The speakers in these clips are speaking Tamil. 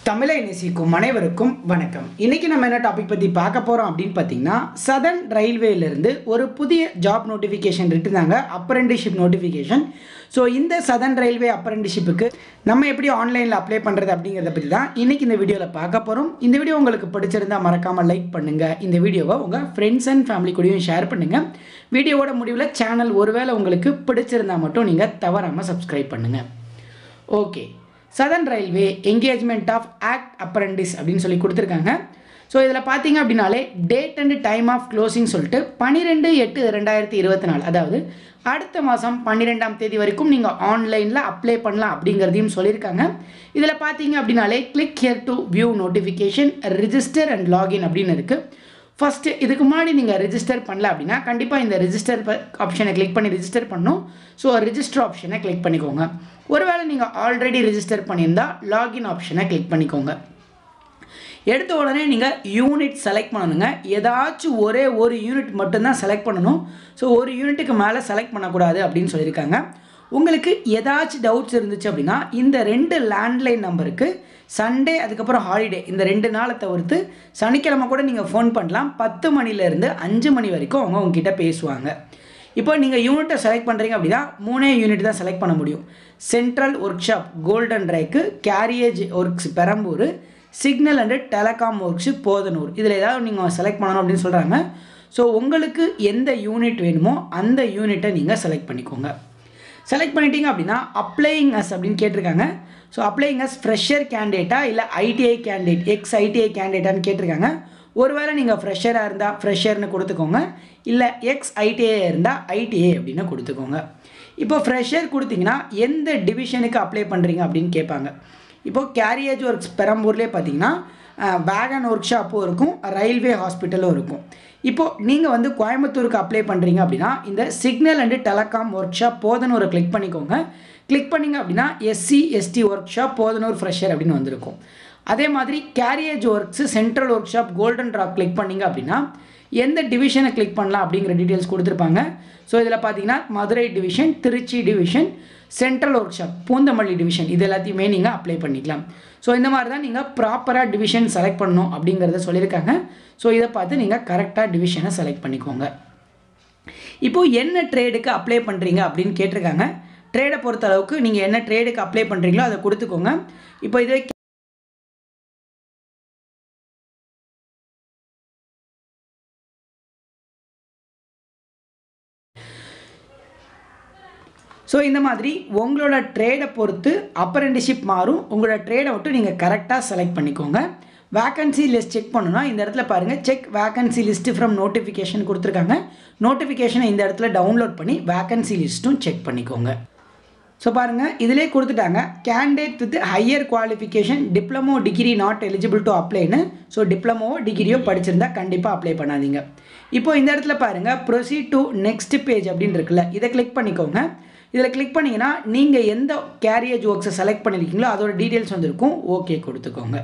தமிழை நேசிக்கும் அனைவருக்கும் வணக்கம் இன்னைக்கு நம்ம என்ன டாபிக் பற்றி பார்க்க போகிறோம் அப்படின்னு பார்த்தீங்கன்னா சதர்ன் ரயில்வேலேருந்து ஒரு புதிய ஜாப் நோட்டிஃபிகேஷன் விட்டுருந்தாங்க அப்ரெண்டிஷிப் நோட்டிஃபிகேஷன் ஸோ இந்த சதர்ன் ரயில்வே அப்ரெண்டிஷிப்புக்கு நம்ம எப்படி ஆன்லைனில் அப்ளை பண்ணுறது அப்படிங்கிறத பற்றி தான் இன்றைக்கி இந்த வீடியோவில் பார்க்க போகிறோம் இந்த வீடியோ உங்களுக்கு பிடிச்சிருந்தா மறக்காமல் லைக் பண்ணுங்கள் இந்த வீடியோவை உங்கள் ஃப்ரெண்ட்ஸ் அண்ட் ஃபேமிலி கூடயும் ஷேர் பண்ணுங்கள் வீடியோவோட முடிவில் சேனல் ஒருவேளை உங்களுக்கு பிடிச்சிருந்தா மட்டும் நீங்கள் தவறாமல் சப்ஸ்கிரைப் பண்ணுங்கள் okay southern railway engagement of act apprentice அப்படின்னு சொல்லி கொடுத்துருக்காங்க ஸோ இதில் பார்த்தீங்க அப்படின்னாலே date and time of closing சொல்லிட்டு பன்னிரெண்டு எட்டு ரெண்டாயிரத்தி இருபத்தி நாலு அதாவது அடுத்த மாதம் பன்னிரெண்டாம் தேதி வரைக்கும் நீங்கள் ஆன்லைனில் அப்ளை பண்ணலாம் அப்படிங்கிறதையும் சொல்லியிருக்காங்க இதில் பார்த்தீங்க அப்படின்னாலே click here to view notification register and login அப்படின்னு இருக்குது ஃபஸ்ட்டு இதுக்கு முன்னாடி நீங்கள் ரிஜிஸ்டர் பண்ணல அப்படின்னா கண்டிப்பாக இந்த ரிஜிஸ்டர் ஆப்ஷனை கிளிக் பண்ணி ரிஜிஸ்டர் பண்ணணும் ஸோ ரிஜிஸ்டர் ஆப்ஷனை கிளிக் பண்ணிக்கோங்க ஒருவேளை நீங்கள் ஆல்ரெடி ரிஜிஸ்டர் பண்ணியிருந்தால் லாகின் ஆப்ஷனை கிளிக் பண்ணிக்கோங்க எடுத்த உடனே நீங்கள் யூனிட் செலக்ட் பண்ணணுங்க ஏதாச்சும் ஒரே ஒரு யூனிட் மட்டும்தான் செலக்ட் பண்ணணும் ஸோ ஒரு யூனிட்டுக்கு மேலே செலக்ட் பண்ணக்கூடாது அப்படின்னு சொல்லியிருக்காங்க உங்களுக்கு ஏதாச்சும் டவுட்ஸ் இருந்துச்சு அப்படின்னா இந்த ரெண்டு லேண்ட்லைன் நம்பருக்கு சண்டே அதுக்கப்புறம் ஹாலிடே இந்த ரெண்டு நாளை தவிர்த்து சனிக்கிழமை கூட நீங்கள் ஃபோன் பண்ணலாம் பத்து மணிலேருந்து அஞ்சு மணி வரைக்கும் அவங்க உங்ககிட்ட பேசுவாங்க இப்போ நீங்கள் யூனிட்டை செலக்ட் பண்ணுறீங்க அப்படின்னா மூணே யூனிட் தான் செலக்ட் பண்ண முடியும் சென்ட்ரல் ஒர்க் ஷாப் கோல்டன் ட்ரைக்கு carriage works Perambur signal and telecom works Podanur இதில் ஏதாவது நீங்கள் செலக்ட் பண்ணணும் அப்படின்னு சொல்கிறாங்க ஸோ உங்களுக்கு எந்த யூனிட் வேணுமோ அந்த யூனிட்டை நீங்கள் செலக்ட் பண்ணிக்கோங்க செலக்ட் பண்ணிட்டீங்க அப்படின்னா அப்ளையிங் அஸ் அப்படின்னு கேட்டிருக்காங்க ஸோ அப்ளையிங் அஸ் ஃப்ரெஷர் கேண்டிடேட்டா இல்லை ஐடிஐ கேண்டிடேட் எக்ஸ் ஐடிஐ கேண்டிடேட்டான்னு கேட்டிருக்காங்க ஒருவேளை நீங்கள் ஃப்ரெஷராக இருந்தால் ஃப்ரெஷர்னு கொடுத்துக்கோங்க இல்லை எக்ஸ் ஐடிஐ இருந்தால் ஐடிஐ அப்படின்னு கொடுத்துக்கோங்க இப்போ ஃப்ரெஷர் கொடுத்தீங்கன்னா எந்த டிவிஷனுக்கு அப்ளை பண்ணுறீங்க அப்படின்னு கேட்பாங்க இப்போது கேரியேஜ் ஒர்க்ஸ் பெரம்பூர்லேயே பார்த்தீங்கன்னா வேகன் ஒர்க் ஷாப்பும் இருக்கும் ரயில்வே ஹாஸ்பிட்டலும் இருக்கும் இப்போது நீங்கள் வந்து கோயம்புத்தூருக்கு அப்ளை பண்ணுறீங்க அப்படின்னா இந்த signal and telecom workshop போதனூரை கிளிக் பண்ணிக்கோங்க கிளிக் பண்ணிங்க அப்படின்னா SC ST workshop Podanur fresher அப்படின்னு வந்திருக்கும் அதே மாதிரி carriage works central workshop golden rock click பண்ணிங்க அப்படின்னா எந்த டிவிஷனை கிளிக் பண்ணலாம் அப்படிங்கிற டீட்டெயில்ஸ் கொடுத்துருப்பாங்க ஸோ இதில் பார்த்தீங்கன்னா Madurai division Tiruchi division central workshop Poonamallee division இது எல்லாத்தையுமே நீங்கள் அப்ளை பண்ணிக்கலாம் ஸோ இந்த மாதிரி தான் நீங்கள் ப்ராப்பராக டிவிஷன் செலக்ட் பண்ணணும் அப்படிங்கிறத சொல்லியிருக்காங்க ஸோ இதை பார்த்து நீங்கள் கரெக்டாக டிவிஷனை செலக்ட் பண்ணிக்கோங்க இப்போது என்ன ட்ரேடுக்கு அப்ளை பண்ணுறீங்க அப்படின்னு கேட்டிருக்காங்க ட்ரேடை பொறுத்த அளவுக்கு நீங்கள் என்ன ட்ரேடுக்கு அப்ளை பண்ணுறீங்களோ அதை கொடுத்துக்கோங்க இப்போ இதுவே ஸோ இந்த மாதிரி உங்களோட ட்ரேடை பொறுத்து அப்ரெண்டிஷிப் மாறும் உங்களோட ட்ரேடை விட்டு நீங்கள் கரெக்டாக செலக்ட் பண்ணிக்கோங்க வேக்கன்சி லிஸ்ட் செக் பண்ணணும்னா இந்த இடத்துல பாருங்கள் check vacancy list from notification கொடுத்துருக்காங்க நோட்டிஃபிகேஷனை இந்த இடத்துல டவுன்லோட் பண்ணி வேக்கன்சி லிஸ்ட்டும் செக் பண்ணிக்கோங்க ஸோ பாருங்கள் இதிலே கொடுத்துட்டாங்க candidate with higher qualification diploma degree not eligible to அப்ளைன்னு ஸோ டிப்ளமோவோ டிகிரியோ படிச்சிருந்தா கண்டிப்பாக அப்ளை பண்ணாதீங்க இப்போ இந்த இடத்துல பாருங்கள் ப்ரொசீட் டு நெக்ஸ்ட் பேஜ் அப்படின்னு இருக்குல்ல இதை கிளிக் பண்ணிக்கோங்க இதில் கிளிக் பண்ணிங்கன்னா நீங்கள் எந்த கேரியேஜ் ஒர்க்ஸை செலக்ட் பண்ணியிருக்கீங்களோ அதோட டீட்டெயில்ஸ் வந்துருக்கும் ஓகே கொடுத்துக்கோங்க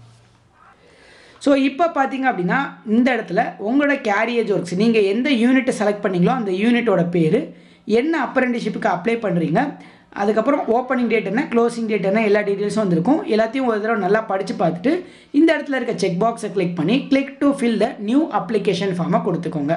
ஸோ இப்போ பார்த்தீங்க அப்படின்னா இந்த இடத்துல உங்களோட கேரியேஜ் ஒர்க்ஸ் நீங்கள் எந்த யூனிட்டை செலக்ட் பண்ணீங்களோ அந்த யூனிட்டோட பேர் என்ன அப்ரெண்டிஷிப்புக்கு அப்ளை பண்ணுறீங்க அதுக்கப்புறம் ஓப்பனிங் டேட் என்ன க்ளோசிங் டேட் என்ன எல்லா டீட்டெயில்ஸும் வந்திருக்கும் எல்லாத்தையும் ஒரு தடவை நல்லா படித்து பார்த்துட்டு இந்த இடத்துல இருக்க செக் பாக்ஸை கிளிக் பண்ணி click to fill the new application ஃபார்மை கொடுத்துக்கோங்க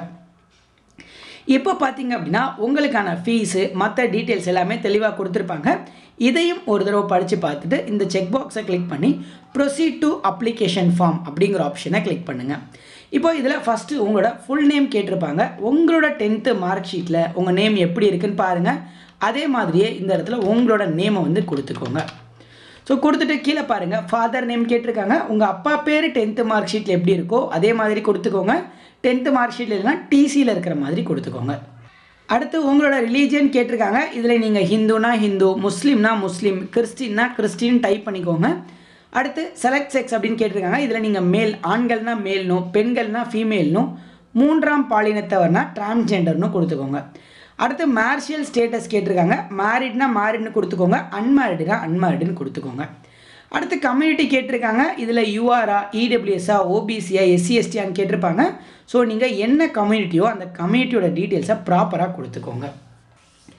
இப்போ பார்த்தீங்க அப்படின்னா உங்களுக்கான ஃபீஸு மற்ற டீட்டெயில்ஸ் எல்லாமே தெளிவாக கொடுத்துருப்பாங்க இதையும் ஒரு தடவை படித்து பார்த்துட்டு இந்த செக் பாக்ஸை கிளிக் பண்ணி ப்ரொசீட் டு அப்ளிகேஷன் ஃபார்ம் அப்படிங்கிற ஆப்ஷனை கிளிக் பண்ணுங்கள் இப்போ இதில் ஃபஸ்ட்டு உங்களோட ஃபுல் நேம் கேட்டிருப்பாங்க உங்களோட டென்த்து மார்க் ஷீட்டில் உங்கள் நேம் எப்படி இருக்குன்னு பாருங்கள் அதே மாதிரியே இந்த இடத்துல உங்களோட நேமை வந்து கொடுத்துக்கோங்க ஸோ கொடுத்துட்டு கீழே பாருங்கள் ஃபாதர் நேம் கேட்டிருக்காங்க உங்கள் அப்பா பேர் டென்த்து மார்க் ஷீட்டில் எப்படி இருக்கோ அதே மாதிரி கொடுத்துக்கோங்க டென்த்து மார்க் ஷீட்டில் இல்லைனா டிசியில் இருக்கிற மாதிரி கொடுத்துக்கோங்க அடுத்து உங்களோட ரிலீஜியன் கேட்டிருக்காங்க இதில் நீங்கள் ஹிந்துனா ஹிந்து முஸ்லீம்னா முஸ்லீம் கிறிஸ்டின்னா கிறிஸ்டின் டைப் பண்ணிக்கோங்க அடுத்து செலக்ட் செக்ஸ் அப்படின்னு கேட்டிருக்காங்க இதில் நீங்கள் மேல் ஆண்கள்னா மேல்னும் பெண்கள்னா ஃபீமேல்னும் மூன்றாம் பாலினத்தவர்னா டிரான்ஸ்ஜெண்டர்னு கொடுத்துக்கோங்க அடுத்து மேர்ஷியல் ஸ்டேட்டஸ் கேட்டிருக்காங்க மேரிட்னா மேரிட்னு கொடுத்துக்கோங்க அன்மேரிடுனா அன்மேரிடுன்னு கொடுத்துக்கோங்க அடுத்து கம்யூனிட்டி கேட்டிருக்காங்க இதில் யூஆரா இடபிள்யூஎஸ்ஆ ஓபிசியா எஸ்சி எஸ்டியான்னு கேட்டிருப்பாங்க ஸோ நீங்கள் என்ன கம்யூனிட்டியோ அந்த கம்யூனிட்டியோட டீட்டெயில்ஸை ப்ராப்பராக கொடுத்துக்கோங்க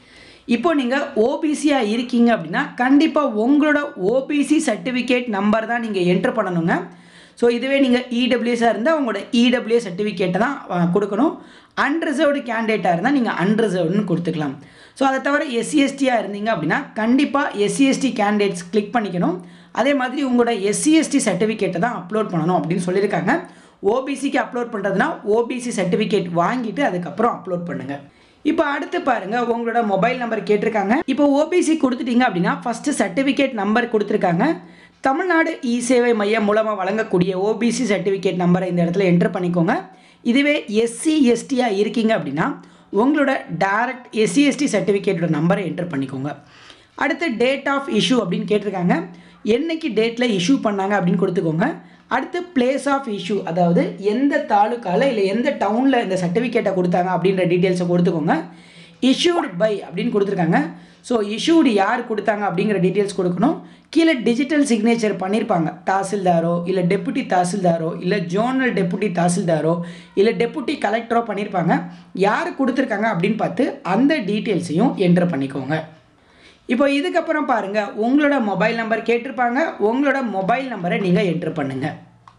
இப்போ நீங்கள் ஓபிசியாக இருக்கீங்க அப்படின்னா கண்டிப்பாக உங்களோட ஓபிசி சர்டிஃபிகேட் நம்பர் தான் நீங்கள் என்ட்ரு பண்ணணுங்க ஸோ இதுவே நீங்கள் இடபிள்யூஎஸாக இருந்தால் உங்களோட இடபிள்யூஎஸ் சர்டிஃபிகேட்டை தான் அஹ், கொடுக்கணும் அன்ரிசர்வ்டு கேண்டிடேட்டாக இருந்தால் நீங்கள் அன்ரிசர்வ்டுன்னு கொடுத்துக்கலாம் ஸோ அதை தவிர எஸ்சிஎஸ்டியாக இருந்தீங்க அப்படின்னா கண்டிப்பாக எஸ்சிஎஸ்டி கேண்டிடேட்ஸ் கிளிக் பண்ணிக்கணும் அதே மாதிரி உங்களோட எஸ்சிஎஸ்டி சர்டிஃபிகேட்டை தான் அப்லோட் பண்ணணும் அப்படின்னு சொல்லியிருக்காங்க ஓபிசிக்கு அப்லோட் பண்ணுறதுனா ஓபிசி சர்டிஃபிகேட் வாங்கிட்டு அதுக்கப்புறம் அப்லோட் பண்ணுங்கள் இப்போ அடுத்து பாருங்க உங்களோட மொபைல் நம்பர் கேட்டிருக்காங்க இப்போ ஓபிசி கொடுத்துட்டீங்க அப்படின்னா ஃபர்ஸ்ட் சர்டிஃபிகேட் நம்பர் கொடுத்துருக்காங்க தமிழ்நாடு இ சேவை மையம் மூலமாக வழங்கக்கூடிய ஓபிசி சர்டிஃபிகேட் நம்பரை இந்த இடத்துல என்டர் பண்ணிக்கோங்க இதுவே எஸ்சி எஸ்டியாக இருக்கீங்க அப்படின்னா உங்களோட டைரக்ட் எஸ்சி எஸ்டி சர்டிஃபிகேட்டோட நம்பரை என்டர் பண்ணிக்கோங்க அடுத்து டேட் ஆஃப் இஷ்யூ அப்படின்னு கேட்டிருக்காங்க என்னைக்கு டேட்டில் இஷ்யூ பண்ணாங்க அப்படின்னு கொடுத்துக்கோங்க அடுத்து பிளேஸ் ஆஃப் இஷ்யூ அதாவது எந்த தாலுக்காவில் இல்லை எந்த டவுனில் இந்த சர்டிஃபிகேட்டை கொடுத்தாங்க அப்படின்ற டீட்டெயில்ஸை கொடுத்துக்கோங்க இஷ்யூடு பை அப்படின்னு கொடுத்துருக்காங்க ஸோ இஷ்யூடு யார் கொடுத்தாங்க அப்படிங்கிற டீட்டெயில்ஸ் கொடுக்கணும் கீழே டிஜிட்டல் சிக்னேச்சர் பண்ணியிருப்பாங்க தாசில்தாரோ இல்லை டெப்புட்டி தாசில்தாரோ இல்லை ஜோனல் டெப்புட்டி தாசில்தாரோ இல்லை டெப்புட்டி கலெக்டரோ பண்ணியிருப்பாங்க யார் கொடுத்துருக்காங்க அப்படின்னு பார்த்து அந்த டீட்டெயில்ஸையும் என்ட்ரு பண்ணிக்கோங்க இப்போ இதுக்கப்புறம் பாருங்கள் உங்களோட மொபைல் நம்பர் கேட்டிருப்பாங்க உங்களோட மொபைல் நம்பரை நீங்கள் என்ட்ரு பண்ணுங்கள்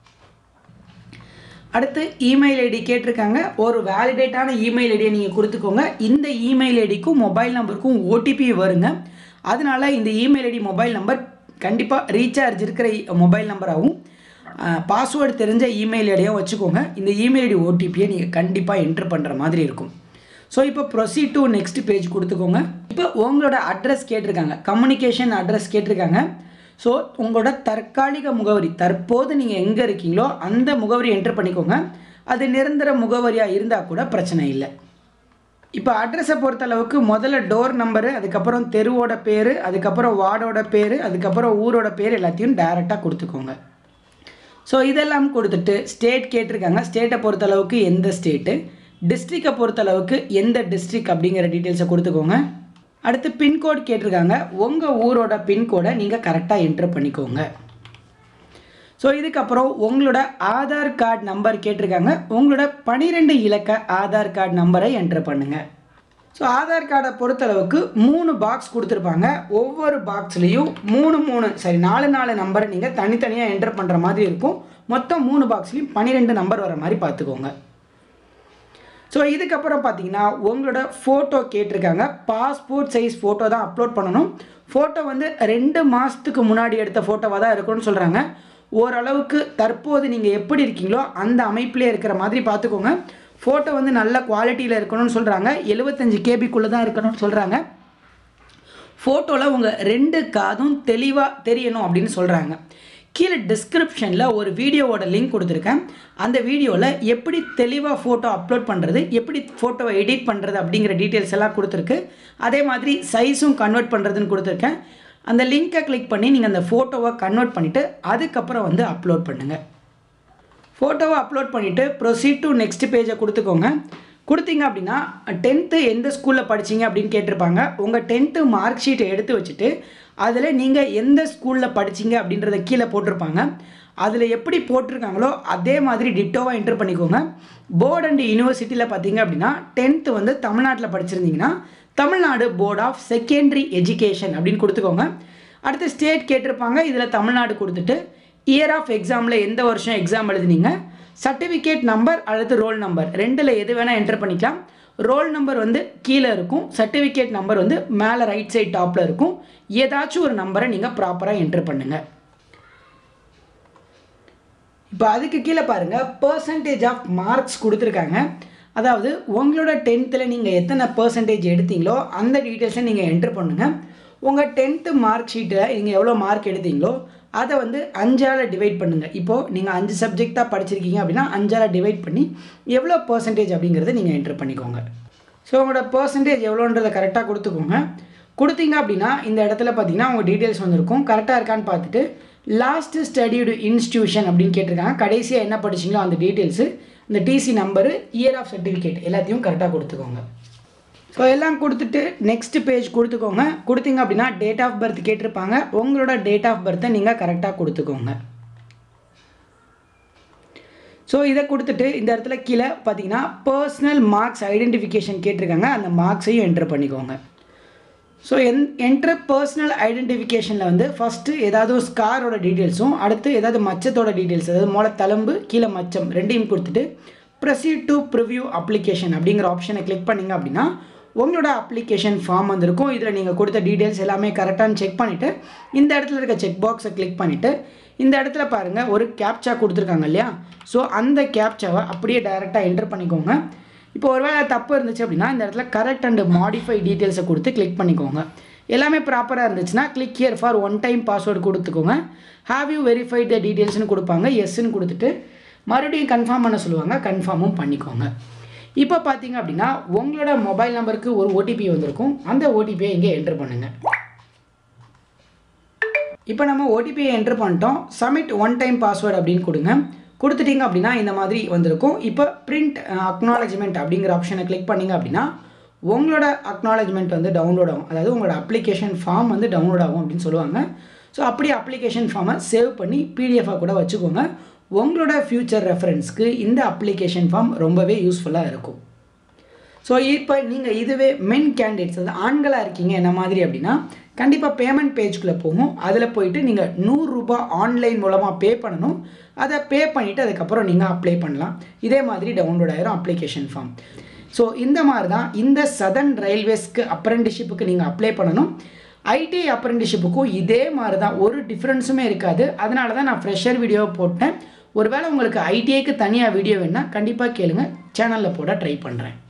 அடுத்து இமெயில் ஐடி கேட்டிருக்காங்க ஒரு வேலிடேட்டான இமெயில் ஐடியை நீங்கள் கொடுத்துக்கோங்க இந்த இமெயில் ஐடிக்கும் மொபைல் நம்பருக்கும் ஓடிபி வருங்க அதனால இந்த இமெயில் ஐடி மொபைல் நம்பர் கண்டிப்பாக ரீசார்ஜ் இருக்கிற மொபைல் நம்பராகவும் பாஸ்வேர்டு தெரிஞ்ச இமெயில் ஐடியும் வச்சுக்கோங்க இந்த இமெயில் ஐடி ஓடிபியை நீங்கள் கண்டிப்பாக என்ட்ரு பண்ணுற மாதிரி இருக்கும் ஸோ இப்போ ப்ரொசீட் டு நெக்ஸ்ட் பேஜ் கொடுத்துக்கோங்க இப்போ உங்களோட அட்ரஸ் கேட்டிருக்காங்க கம்யூனிகேஷன் அட்ரஸ் கேட்டிருக்காங்க ஸோ உங்களோட தற்காலிக முகவரி தற்போது நீங்கள் எங்கே இருக்கீங்களோ அந்த முகவரி என்ட்ரு பண்ணிக்கோங்க அது நிரந்தர முகவரியாக இருந்தால் கூட பிரச்சனை இல்லை இப்போ அட்ரஸை பொறுத்தளவுக்கு முதல்ல டோர் நம்பரு அதுக்கப்புறம் தெருவோட பேர் அதுக்கப்புறம் வார்டோட பேர் அதுக்கப்புறம் ஊரோட பேர் எல்லாத்தையும் டைரெக்டாக கொடுத்துக்கோங்க ஸோ இதெல்லாம் கொடுத்துட்டு ஸ்டேட் கேட்டிருக்காங்க ஸ்டேட்டை பொறுத்தளவுக்கு எந்த ஸ்டேட்டு டிஸ்ட்ரிக்டை பொறுத்தளவுக்கு எந்த டிஸ்ட்ரிக் அப்படிங்கிற டீட்டெயில்ஸை கொடுத்துக்கோங்க அடுத்து பின்கோட் கேட்டிருக்காங்க உங்கள் ஊரோட பின்கோடை நீங்கள் கரெக்டாக என்ட்ரு பண்ணிக்கோங்க ஸோ இதுக்கப்புறம் உங்களோட ஆதார் கார்டு நம்பர் கேட்டிருக்காங்க உங்களோட பனிரெண்டு இலக்க ஆதார் கார்டு நம்பரை என்ட்ரு பண்ணுங்கள் ஸோ ஆதார் கார்டை பொறுத்தளவுக்கு மூணு பாக்ஸ் கொடுத்துருப்பாங்க ஒவ்வொரு பாக்ஸ்லேயும் மூணு மூணு சரி நாலு நாலு நம்பரை நீங்கள் தனித்தனியாக என்டர் பண்ணுற மாதிரி இருக்கும் மொத்தம் மூணு பாக்ஸ்லேயும் பன்னிரெண்டு நம்பர் வர மாதிரி பார்த்துக்கோங்க ஸோ இதுக்கப்புறம் பார்த்தீங்கன்னா உங்களோட ஃபோட்டோ கேட்டிருக்காங்க பாஸ்போர்ட் சைஸ் ஃபோட்டோ தான் அப்லோட் பண்ணணும் ஃபோட்டோ வந்து ரெண்டு மாதத்துக்கு முன்னாடி எடுத்த ஃபோட்டோவாக தான் இருக்கணும்னு சொல்கிறாங்க ஓரளவுக்கு தற்போது நீங்கள் எப்படி இருக்கீங்களோ அந்த அமைப்பிலே இருக்கிற மாதிரி பார்த்துக்கோங்க ஃபோட்டோ வந்து நல்ல குவாலிட்டியில் இருக்கணும்னு சொல்கிறாங்க எழுபத்தஞ்சு கேபிக்குள்ளே தான் இருக்கணும்னு சொல்கிறாங்க ஃபோட்டோவில் உங்கள் ரெண்டு காதும் தெளிவாக தெரியணும் அப்படின்னு சொல்கிறாங்க கீழே டிஸ்கிரிப்ஷனில் ஒரு வீடியோவோட லிங்க் கொடுத்துருக்கேன் அந்த வீடியோவில் எப்படி தெளிவாக ஃபோட்டோ அப்லோட் பண்ணுறது எப்படி ஃபோட்டோவை எடிட் பண்ணுறது அப்படிங்கிற டீட்டெயில்ஸ் எல்லாம் கொடுத்துருக்கு அதே மாதிரி சைஸும் கன்வெர்ட் பண்ணுறதுன்னு கொடுத்துருக்கேன் அந்த லிங்க்கை கிளிக் பண்ணி நீங்கள் அந்த ஃபோட்டோவை கன்வெர்ட் பண்ணிவிட்டு அதுக்கப்புறம் வந்து அப்லோட் பண்ணுங்கள் ஃபோட்டோவை அப்லோட் பண்ணிவிட்டு ப்ரொசீட் டு நெக்ஸ்ட் பேஜை கொடுத்துக்கோங்க கொடுத்தீங்க அப்படின்னா டென்த்து எந்த ஸ்கூலில் படிச்சீங்க அப்படின்னு கேட்டிருப்பாங்க உங்கள் டென்த்து மார்க் ஷீட்டை எடுத்து வச்சுட்டு அதில் நீங்கள் எந்த ஸ்கூலில் படிச்சீங்க அப்படின்றத கீழே போட்டிருப்பாங்க அதில் எப்படி போட்டிருக்காங்களோ அதே மாதிரி டிட்டோவாக என்டர் பண்ணிக்கோங்க போர்டு அண்ட் யூனிவர்சிட்டியில் பார்த்தீங்க அப்படின்னா டென்த்து வந்து தமிழ்நாட்டில் படிச்சிருந்தீங்கன்னா Tamil Nadu board of secondary education அப்படின்னு கொடுத்துக்கோங்க அடுத்து ஸ்டேட் கேட்டிருப்பாங்க இதில் தமிழ்நாடு கொடுத்துட்டு இயர் ஆஃப் எக்ஸாமில் எந்த வருஷம் எக்ஸாம் எழுதுனீங்க சர்டிஃபிகேட் நம்பர் அல்லது ரோல் நம்பர் ரெண்டில் எது வேணால் என்டர் பண்ணிக்கலாம் ரோல் நம்பர் வந்து கீழே இருக்கும் சர்டிஃபிகேட் நம்பர் வந்து மேலே ரைட் சைட் டாப்பில் இருக்கும் ஏதாச்சும் ஒரு நம்பரை நீங்கள் ப்ராப்பராக என்டர் பண்ணுங்கள் இப்போ அதுக்கு கீழே பாருங்கள் பர்சன்டேஜ் ஆஃப் மார்க்ஸ் கொடுத்துருக்காங்க அதாவது உங்களோட டென்த்தில் நீங்கள் எத்தனை பர்சன்டேஜ் எடுத்தீங்களோ அந்த டீட்டெயில்ஸை நீங்கள் என்ட்ரு பண்ணுங்கள் உங்கள் டென்த்து மார்க் ஷீட்டில் நீங்கள் எவ்வளோ மார்க் எடுத்தீங்களோ அதை வந்து அஞ்சால் டிவைட் பண்ணுங்கள் இப்போது நீங்கள் அஞ்சு சப்ஜெக்டாக படிச்சிருக்கீங்க அப்படின்னா அஞ்சால் டிவைட் பண்ணி எவ்வளோ பர்சன்டேஜ் அப்படிங்கிறத நீங்கள் என்ட்ரு பண்ணிக்கோங்க ஸோ உங்களோட பர்சன்டேஜ் எவ்வளோன்றதை கரெக்டாக கொடுத்துக்கோங்க கொடுத்தீங்க அப்படின்னா இந்த இடத்துல பார்த்தீங்கன்னா உங்கள் டீட்டெயில்ஸ் வந்திருக்கும் கரெக்டாக இருக்கான்னு பார்த்துட்டு லாஸ்ட்டு ஸ்டடிடு இன்ஸ்டியூஷன் அப்படின்னு கேட்டிருக்காங்க கடைசியாக என்ன படிச்சீங்களோ அந்த டீட்டெயில்ஸு இந்த TC number year of certificate எல்லாத்தையும் கரெக்டாக கொடுத்துக்கோங்க ஸோ எல்லாம் கொடுத்துட்டு நெக்ஸ்ட் பேஜ் கொடுத்துக்கோங்க கொடுத்தீங்க அப்படின்னா டேட் ஆஃப் பர்த் கேட்டிருப்பாங்க உங்களோட டேட் ஆஃப் பர்த்தை நீங்கள் கரெக்டாக கொடுத்துக்கோங்க ஸோ இதை கொடுத்துட்டு இந்த இடத்துல கீழே பார்த்தீங்கன்னா பர்சனல் மார்க்ஸ் ஐடென்டிஃபிகேஷன் கேட்டிருக்காங்க அந்த மார்க்ஸையும் என்டர் பண்ணிக்கோங்க ஸோ என் என்ட்ரு பர்சனல் ஐடென்டிஃபிகேஷனில் வந்து ஃபஸ்ட்டு ஏதாவது ஒரு ஸ்காரோட டீட்டெயில்ஸும் அடுத்து ஏதாவது மச்சத்தோட டீட்டெயில்ஸ் அதாவது மூளை தழும்பு கீழே மச்சம் ரெண்டையும் கொடுத்துட்டு ப்ரொசீட் டு ப்ரிவ்யூ அப்ளிகேஷன் அப்படிங்கிற ஆப்ஷனை கிளிக் பண்ணிங்க அப்படின்னா உங்களோட அப்ளிகேஷன் ஃபார்ம் வந்திருக்கும் இதில் நீங்கள் கொடுத்த டீட்டெயில்ஸ் எல்லாமே கரெக்டானு செக் பண்ணிவிட்டு இந்த இடத்துல இருக்க செக் பாக்ஸை கிளிக் பண்ணிவிட்டு இந்த இடத்துல பாருங்கள் ஒரு கேப்சா கொடுத்துருக்காங்க இல்லையா ஸோ அந்த கேப்சாவை அப்படியே டைரெக்டாக என்டர் பண்ணிக்கோங்க இப்போ ஒருவேளை தப்பு இருந்துச்சு அப்படின்னா இந்த இடத்துல கரெக்ட் அண்ட் மாடிஃபை டீட்டெயில்ஸை கொடுத்து கிளிக் பண்ணிக்கோங்க எல்லாமே ப்ராப்பராக இருந்துச்சுன்னா click here for one time password கொடுத்துக்கோங்க ஹாவ் யூ வெரிஃபைட் த டீட்டெயில்ஸ்னு கொடுப்பாங்க எஸ்ன்னு கொடுத்துட்டு மறுபடியும் கன்ஃபார்ம் பண்ண சொல்லுவாங்க கன்ஃபார்மும் பண்ணிக்கோங்க இப்போ பார்த்தீங்க அப்படின்னா உங்களோட மொபைல் நம்பருக்கு ஒரு ஓடிபி வந்திருக்கும் அந்த ஓடிபியை இங்கே என்டர் பண்ணுங்கள் இப்போ நம்ம ஓடிபியை என்டர் பண்ணிட்டோம் சப்மிட் ஒன் டைம் பாஸ்வேர்டு அப்படின்னு கொடுங்க கொடுத்துட்டீங்க அப்படின்னா இந்த மாதிரி வந்திருக்கும் இப்போ பிரிண்ட் அக்னாலஜ்மெண்ட் அப்படிங்கிற ஆப்ஷனை கிளிக் பண்ணிங்க அப்படின்னா உங்களோட அக்னாலஜ்மெண்ட் வந்து டவுன்லோட் ஆகும் அதாவது உங்களோட அப்ளிகேஷன் ஃபார்ம் வந்து டவுன்லோட் ஆகும் அப்படின்னு சொல்லுவாங்க ஸோ அப்படியே அப்ளிகேஷன் ஃபார்மை சேவ் பண்ணி பிடிஎஃபாக கூட வச்சுக்கோங்க உங்களோட ஃப்யூச்சர் ரெஃபரன்ஸ்க்கு இந்த அப்ளிகேஷன் ஃபார்ம் ரொம்பவே யூஸ்ஃபுல்லாக இருக்கும் ஸோ இப்போ நீங்கள் இதுவே மென் கேண்டிடேட்ஸ் அதாவது ஆண்களாக இருக்கீங்க என்ன மாதிரி அப்படின்னா கண்டிப்பாக பேமெண்ட் பேஜ்குள்ளே போகும் அதில் போயிட்டு நீங்கள் நூறுரூபா ஆன்லைன் மூலமாக பே பண்ணணும் அதை பே பண்ணிவிட்டு அதுக்கப்புறம் நீங்கள் அப்ளை பண்ணலாம் இதே மாதிரி டவுன்லோட் ஆயிரும் அப்ளிகேஷன் ஃபார்ம் ஸோ இந்த மாதிரி தான் இந்த சதர்ன் ரயில்வேஸ்க்கு அப்ரெண்டிஷிப்புக்கு நீங்கள் அப்ளை பண்ணணும் ஐடி அப்ரெண்டிஷிப்புக்கும் இதே மாதிரி தான் ஒரு டிஃப்ரென்ஸுமே இருக்காது அதனால தான் நான் ஃப்ரெஷர் வீடியோ போட்டேன் ஒருவேளை உங்களுக்கு ஐடிஐக்கு தனியாக வீடியோ வேணால் கண்டிப்பாக கேளுங்க சேனலில் போட ட்ரை பண்ணுறேன்